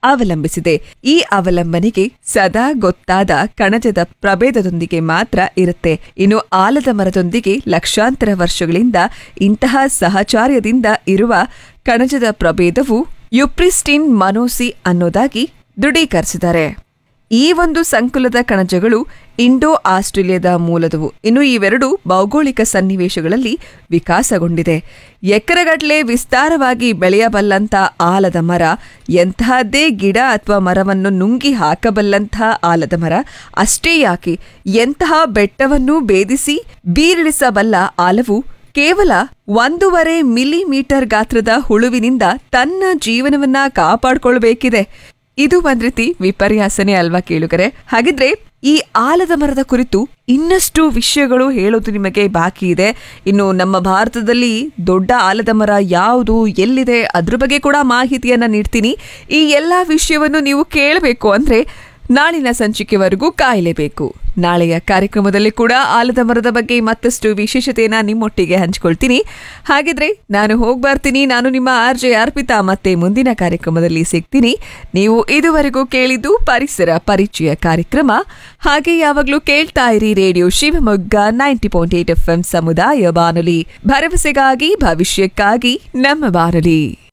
ಅವಲಂಬಿಸಿದೆ ಈ ಅವಲಂಬನೆಗೆ ಸದಾ ಗೊತ್ತಾದ ಕಣಜದ ಪ್ರಭೇದದೊಂದಿಗೆ ಮಾತ್ರ ಇರುತ್ತೆ ಇನ್ನು ಆಲದ ಮರದೊಂದಿಗೆ ಲಕ್ಷಾಂತರ ವರ್ಷಗಳಿಂದ ಇಂತಹ ಸಹಚಾರ್ಯದಿಂದ ಇರುವ ಕಣಜದ ಪ್ರಭೇದವು ಯುಪ್ರಿಸ್ಟಿನ್ ಮನೋಸಿ ಅನ್ನೋದಾಗಿ ದೃಢೀಕರಿಸಿದ್ದಾರೆ ಈ ಒಂದು ಸಂಕುಲದ ಕಣಜಗಳು ಇಂಡೋ ಆಸ್ಟ್ರೇಲಿಯಾದ ಮೂಲದವು ಇನ್ನು ಇವೆರಡು ಭೌಗೋಳಿಕ ಸನ್ನಿವೇಶಗಳಲ್ಲಿ ವಿಕಾಸಗೊಂಡಿದೆ ಎಕರೆಗಟ್ಟಲೆ ವಿಸ್ತಾರವಾಗಿ ಬೆಳೆಯಬಲ್ಲಂಥ ಆಲದ ಮರ ಎಂತಹದ್ದೇ ಗಿಡ ಅಥವಾ ಮರವನ್ನು ನುಂಗಿ ಹಾಕಬಲ್ಲಂಥ ಆಲದ ಮರ ಅಷ್ಟೇ ಯಾಕೆ ಎಂತಹ ಬೆಟ್ಟವನ್ನು ಭೇದಿಸಿ ಬೀರಿಳಿಸಬಲ್ಲ ಆಲವು ಕೇವಲ ಒಂದೂವರೆ ಮಿಲಿಮೀಟರ್ ಗಾತ್ರದ ಹುಳುವಿನಿಂದ ತನ್ನ ಜೀವನವನ್ನ ಕಾಪಾಡ್ಕೊಳ್ಬೇಕಿದೆ ಇದು ಒಂದ್ ರೀತಿ ವಿಪರ್ಯಾಸನೆ ಅಲ್ವಾ ಕೇಳುಗರೆ ಹಾಗಿದ್ರೆ ಈ ಆಲದ ಮರದ ಕುರಿತು ಇನ್ನಷ್ಟು ವಿಷಯಗಳು ಹೇಳೋದು ನಿಮಗೆ ಬಾಕಿ ಇದೆ ಇನ್ನು ನಮ್ಮ ಭಾರತದಲ್ಲಿ ದೊಡ್ಡ ಆಲದ ಮರ ಯಾವುದು ಎಲ್ಲಿದೆ ಅದ್ರ ಬಗ್ಗೆ ಕೂಡ ಮಾಹಿತಿಯನ್ನ ನೀಡ್ತೀನಿ ಈ ಎಲ್ಲಾ ವಿಷಯವನ್ನು ನೀವು ಕೇಳಬೇಕು ಅಂದ್ರೆ ನಾಳಿನ ಸಂಚಿಕೆವರೆಗೂ ಕಾಯಲೇಬೇಕು ನಾಳೆಯ ಕಾರ್ಯಕ್ರಮದಲ್ಲಿ ಕೂಡ ಆಲದ ಮರದ ಬಗ್ಗೆ ಮತ್ತಷ್ಟು ವಿಶೇಷತೆಯನ್ನ ನಿಮ್ಮೊಟ್ಟಿಗೆ ಹಂಚ್ಕೊಳ್ತೀನಿ ಹಾಗಿದ್ರೆ ನಾನು ಹೋಗಿ ಬರ್ತೀನಿ ನಾನು ನಿಮ್ಮ ಆರ್ ಜೆ ಅರ್ಪಿತಾ ಮತ್ತೆ ಮುಂದಿನ ಕಾರ್ಯಕ್ರಮದಲ್ಲಿ ಸಿಗ್ತೀನಿ ನೀವು ಇದುವರೆಗೂ ಕೇಳಿದ್ದು ಪರಿಸರ ಪರಿಚಯ ಕಾರ್ಯಕ್ರಮ ಹಾಗೆ ಯಾವಾಗಲೂ ಕೇಳ್ತಾ ಇರಿ radio Shivamogga ninety point eight F M ಸಮುದಾಯ ಬಾನುಲಿ ಭರವಸೆಗಾಗಿ ಭವಿಷ್ಯಕ್ಕಾಗಿ ನಮ್ಮ ಬಾನುಲಿ